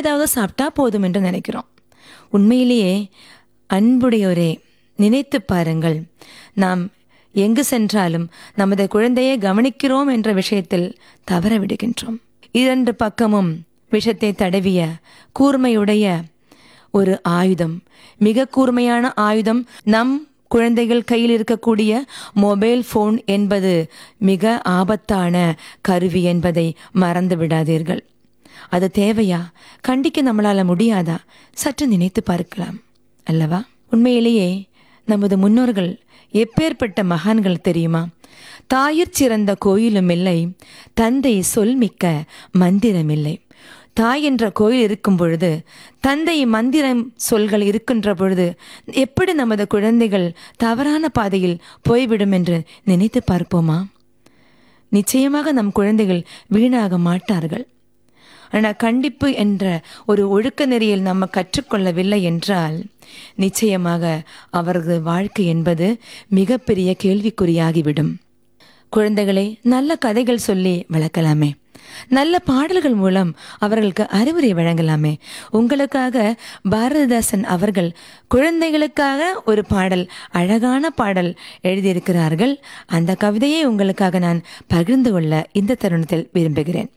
ஏதாவது சாப்பிட்டா போதும் என்று நினைக்கிறோம் உண்மையிலேயே அன்புடையோரே நினைத்து பாருங்கள் நாம் எங்கு சென்றாலும் நமது குழந்தையை கவனிக்கிறோம் என்ற விஷயத்தில் தவற விடுகின்றோம் இரண்டு பக்கமும் விஷத்தை தடவிய கூர்மையுடைய ஒரு ஆயுதம் மிக கூர்மையான ஆயுதம் நம் குழந்தைகள் கையில் இருக்கக்கூடிய மொபைல் ஃபோன் என்பது மிக ஆபத்தான கருவி என்பதை மறந்து விடாதீர்கள் அது தேவையா கண்டிக்க நம்மளால முடியாதா சற்று நினைத்து பார்க்கலாம் அல்லவா உண்மையிலேயே நமது முன்னோர்கள் எப்பேற்பட்ட மகான்கள் தெரியுமா தாயிற் சிறந்த கோயிலும் இல்லை தந்தை சொல்மிக்க மந்திரம் இல்லை தாய் என்ற கோயில் இருக்கும் பொழுது தந்தை மந்திரம் சொல்கள் இருக்கின்ற பொழுது எப்படி நமது குழந்தைகள் தவறான பாதையில் போய்விடும் என்று நினைத்து பார்ப்போமா நிச்சயமாக நம் குழந்தைகள் வீணாக மாட்டார்கள் ஆனால் கண்டிப்பு என்ற ஒரு ஒழுக்க நெறியில் நம்ம கற்றுக்கொள்ளவில்லை என்றால் நிச்சயமாக அவரது வாழ்க்கை என்பது மிகப்பெரிய கேள்விக்குறியாகிவிடும் குழந்தைகளை நல்ல கதைகள் சொல்லி வளர்க்கலாமே நல்ல பாடல்கள் மூலம் அவர்களுக்கு அறிவுரை வழங்கலாமே உங்களுக்காக பாரதிதாசன் அவர்கள் குழந்தைகளுக்காக ஒரு பாடல் அழகான பாடல் எழுதியிருக்கிறார்கள் அந்த கவிதையை உங்களுக்காக நான் பகிர்ந்து கொள்ள இந்த தருணத்தில் விரும்புகிறேன்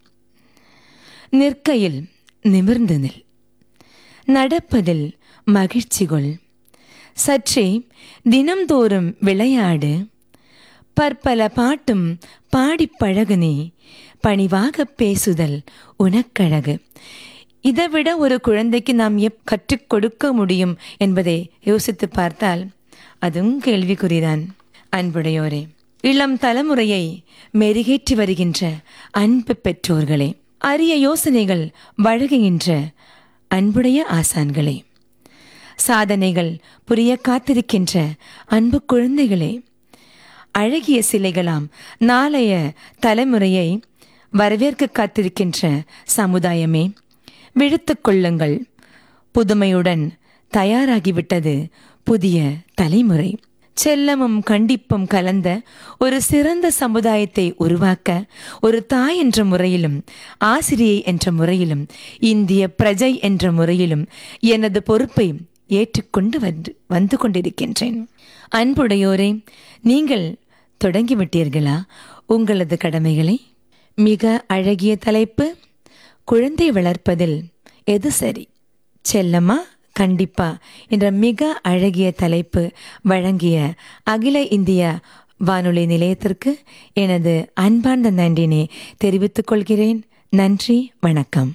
நிற்கையில் நிமிர்ந்து நில் நடப்பதில் மகிழ்ச்சி கொள் சற்றே தினம்தோறும் விளையாடு பற்பல பாட்டும் பாடிப் பழகு நீ பணிவாக பேசுதல் உனக்கழகு இதைவிட ஒரு குழந்தைக்கு நாம் எப் கற்றுக் கொடுக்க முடியும் என்பதை யோசித்து பார்த்தால் அதுவும் கேள்விக்குறிதான் அன்புடையோரே இளம் தலைமுறையை மெருகேற்றி வருகின்ற அன்பு பெற்றோர்களே அரிய யோசனைகள் வழங்குகின்ற அன்புடைய ஆசான்களே சாதனைகள் புரிய காத்திருக்கின்ற அன்பு குழந்தைகளே அழகிய சிலைகளாம் நாளைய தலைமுறையை வரவேற்க காத்திருக்கின்ற சமுதாயமே விழுத்துக் கொள்ளுங்கள் புதுமையுடன் தயாராகிவிட்டது புதிய தலைமுறை செல்லமும் கண்டிப்பும் கலந்த ஒரு சிறந்த சமுதாயத்தை உருவாக்க ஒரு தாய் என்ற முறையிலும் ஆசிரியை என்ற முறையிலும் இந்திய பிரஜை என்ற முறையிலும் எனது பொறுப்பை ஏற்றுக்கொண்டு வந்து வந்து கொண்டிருக்கின்றேன் அன்புடையோரே நீங்கள் தொடங்கிவிட்டீர்களா உங்களது கடமைகளை மிக அழகிய தலைப்பு குழந்தை வளர்ப்பதில் எது சரி செல்லமா கண்டிப்பா என்ற மிக அழகிய தலைப்பு வழங்கிய அகில இந்திய வானொலி நிலையத்திற்கு எனது அன்பார்ந்த நன்றினை தெரிவித்துக் கொள்கிறேன் நன்றி வணக்கம்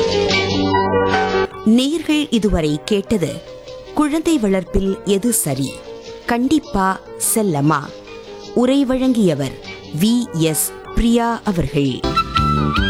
நேர்கள் இதுவரை கேட்டது குழந்தை வளர்ப்பில் எது சரி கண்டிப்பா செல்லமா உரை வழங்கியவர் வி எஸ் பிரியா அவர்கள்